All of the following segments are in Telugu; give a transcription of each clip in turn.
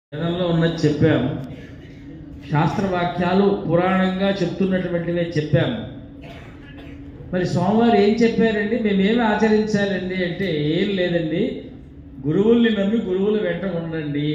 వేదంలో ఉన్నది చెప్పాము శాస్త్రవాక్యాలు పురాణంగా చెప్తున్నటువంటివే చెప్పాము మరి స్వామివారు ఏం చెప్పారండి మేమేమి ఆచరించాలండి అంటే ఏం లేదండి గురువుల్ని నమ్మి గురువుల వెంట ఉండండి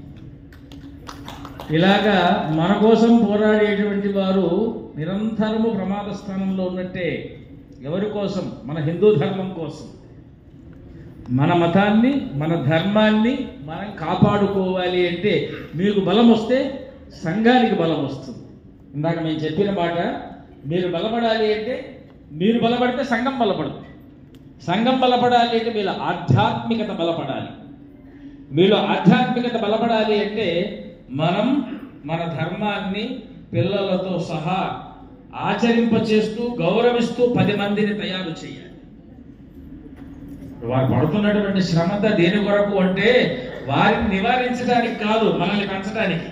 ఇలాగా మన కోసం పోరాడేటువంటి వారు నిరంతరము ప్రమాద స్థానంలో ఉన్నట్టే ఎవరి కోసం మన హిందూ ధర్మం కోసం మన మతాన్ని మన ధర్మాన్ని మనం కాపాడుకోవాలి అంటే మీకు బలం వస్తే సంఘానికి బలం వస్తుంది ఇందాక మేము చెప్పిన మాట మీరు బలపడాలి అంటే మీరు బలపడితే సంఘం బలపడుతుంది సంఘం బలపడాలి అంటే మీరు ఆధ్యాత్మికత బలపడాలి మీలో ఆధ్యాత్మికత బలపడాలి అంటే మనం మన ధర్మాన్ని పిల్లలతో సహా ఆచరింపచేస్తూ గౌరవిస్తూ పది మందిని తయారు చేయాలి వారు పడుతున్నటువంటి శ్రమత దేని కొరకు అంటే వారిని నివారించడానికి కాదు మనల్ని పెంచడానికి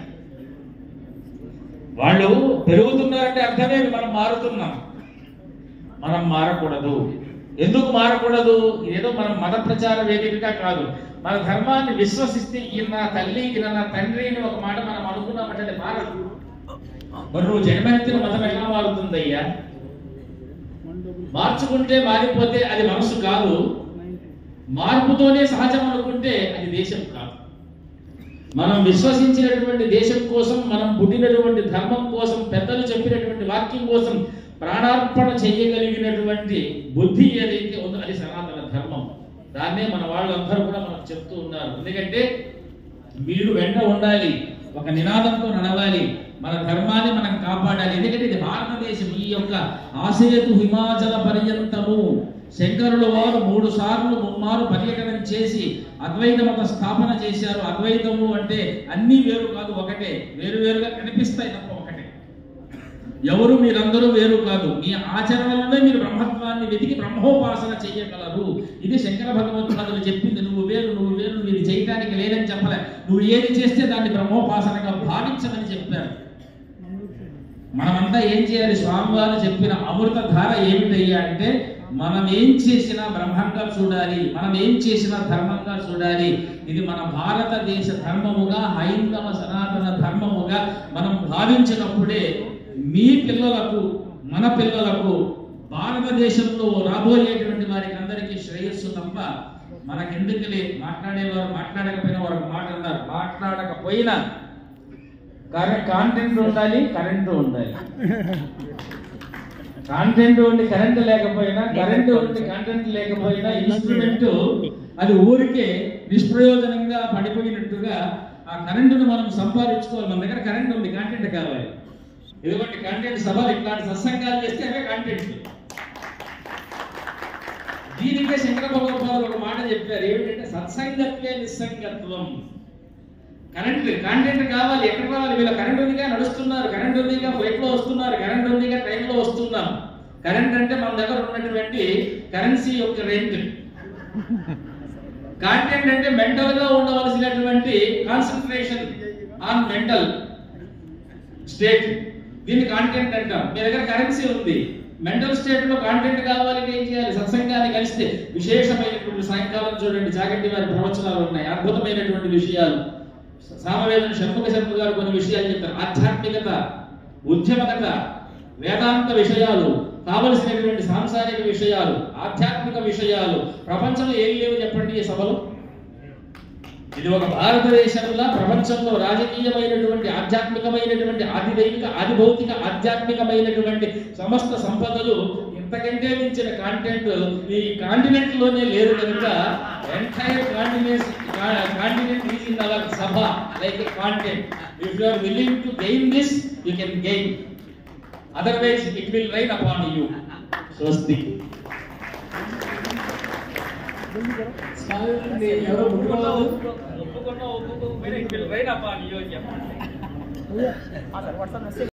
వాళ్ళు పెరుగుతున్నారంటే అర్థమేమి మనం మారుతున్నాం మనం మారకూడదు ఎందుకు మారకూడదు ఏదో మనం మత ప్రచార వేదికగా కాదు మన ధర్మాన్ని విశ్వసిస్తే ఈయన నా తల్లి ఈయన నా తండ్రి అని ఒక మాట మనం అనుకున్నామంటే అది మారదు మరి నువ్వు జన్మెత్తిన మతం ఎలా మారుతుందయ్యా మార్చుకుంటే మారిపోతే అది మనసు కాదు మార్పుతోనే సహజం అనుకుంటే అది దేశం కాదు మనం విశ్వసించినటువంటి దేశం కోసం మనం పుట్టినటువంటి ధర్మం కోసం పెద్దలు చెప్పినటువంటి వాక్యం కోసం ప్రాణార్పణ చేయగలిగినటువంటి బుద్ధి ఏదైతే ఉందో అది సనాతన ధర్మం దాన్నే మన వాళ్ళందరూ కూడా మనకు చెప్తూ ఉన్నారు ఎందుకంటే మీరు వెంట ఉండాలి ఒక నినాదంతో నడవాలి మన ధర్మాన్ని మనం కాపాడాలి ఎందుకంటే ఇది భారతదేశం ఈ యొక్క ఆసేతు హిమాచల పర్యంతము శంకరుల వారు మూడు సార్లు ముమ్మారు పర్యటన చేసి అద్వైత మత స్థాపన చేశారు అద్వైతము అంటే అన్ని వేరు కాదు ఒకటే వేరు వేరుగా కనిపిస్తాయి తప్ప ఒకటే ఎవరు మీరందరూ వేరు కాదు మీ ఆచరణలోనే మీరు బ్రహ్మత్వాన్ని వెతికి బ్రహ్మోపాసన చేయగలరు ఇది శంకర భగవత్పాదులు చెప్పింది నువ్వు వేరు నువ్వు వేరు నువ్వు ఇది చేయడానికి లేదని చెప్పలే నువ్వు ఏది చేస్తే దాన్ని బ్రహ్మోపాసనగా భావించమని చెప్పారు మనమంతా ఏం చేయాలి స్వామివారు చెప్పిన అమృత ధార ఏమిటయ్యా అంటే మనం ఏం చేసినా బ్రహ్మంగా చూడాలి మనం ఏం చేసినా ధర్మంగా చూడాలి ఇది మన భారతదేశ ధర్మముగా హైందవ సనాతన ధర్మముగా మనం భావించినప్పుడే మీ పిల్లలకు మన పిల్లలకు భారతదేశంలో రాబోయేటువంటి వారికి అందరికీ శ్రేయస్సు తప్ప మనకెందుకులే మాట్లాడేవారు మాట్లాడకపోయినా వారు మాట అన్నారు మాట్లాడకపోయినా కాంటెంట్ ఉండాలి కరెంటు ఉండాలి కాంటెంట్ ఉండి కరెంట్ లేకపోయినా కరెంట్ ఉండి కంటెంట్ లేకపోయినా ఇన్స్ట్రుమెంట్ అది ఊరికే నిష్ప్రయోజనంగా పడిపోయినట్టుగా ఆ కరెంటును మనం సంపాదించుకోవాలి మన దగ్గర కరెంట్ ఉంది కాంటెంట్ కావాలి ఇదిగోండి కంటెంట్ సభలు ఇట్లాంటి సత్సంగాలు చేస్తే అవే కంటెంట్ దీనికే శంకర భగవత్పాదులు ఒక మాట చెప్పారు ఏమిటంటే సత్సంగత్వే నిస్సంగత్వం కరెంట్ కాంటెంట్ కావాలి ఎక్కడ రావాలి వీళ్ళ కరెంట్ ఉందిగా నడుస్తున్నారు కరెంట్ ఉందిగా ఫ్లైట్ లో వస్తున్నారు కరెంట్ ఉందిగా ట్రైన్ లో వస్తున్నాం కరెంట్ అంటే మన దగ్గర ఉన్నటువంటి కరెన్సీ యొక్క రేంజ్ కాంటెంట్ అంటే మెంటల్ గా ఉండవలసినటువంటి కాన్సన్ట్రేషన్ ఆన్ మెంటల్ స్టేట్ దీన్ని కాంటెంట్ అంటాం మీ దగ్గర కరెన్సీ ఉంది మెంటల్ స్టేట్ లో కాంటెంట్ కావాలంటే ఏం చేయాలి సత్సంగాన్ని కలిస్తే విశేషమైనటువంటి సాయంకాలం చూడండి జాగంటి వారి ప్రవచనాలు ఉన్నాయి అద్భుతమైనటువంటి విషయాలు సామవేదం షణ్ముఖ శర్మ గారు కొన్ని విషయాలు చెప్తారు ఆధ్యాత్మికత ఉద్యమకత వేదాంత విషయాలు కావలసినటువంటి సాంసారిక విషయాలు ఆధ్యాత్మిక విషయాలు ప్రపంచంలో ఏం లేవు చెప్పండి ఈ సభలో ఇది ఒక భారతదేశంలో ప్రపంచంలో రాజకీయమైనటువంటి ఆధ్యాత్మికమైనటువంటి ఆదిదైవిక ఆదిభౌతిక ఆధ్యాత్మికమైనటువంటి సమస్త సంపదలు ఇంతకంటే మించిన కాంటెంట్ ఈ కాంటినెంట్ లోనే లేదు కనుక entire continent continent is in our సభ like content if you are willing to gain this you can gain otherwise it will rain upon you స్వస్తి ఎవరో ముట్టుకోలేదు ఒప్పుకున్నా ఒప్పుకోకపోయినా it will rain upon you అని చెప్పండి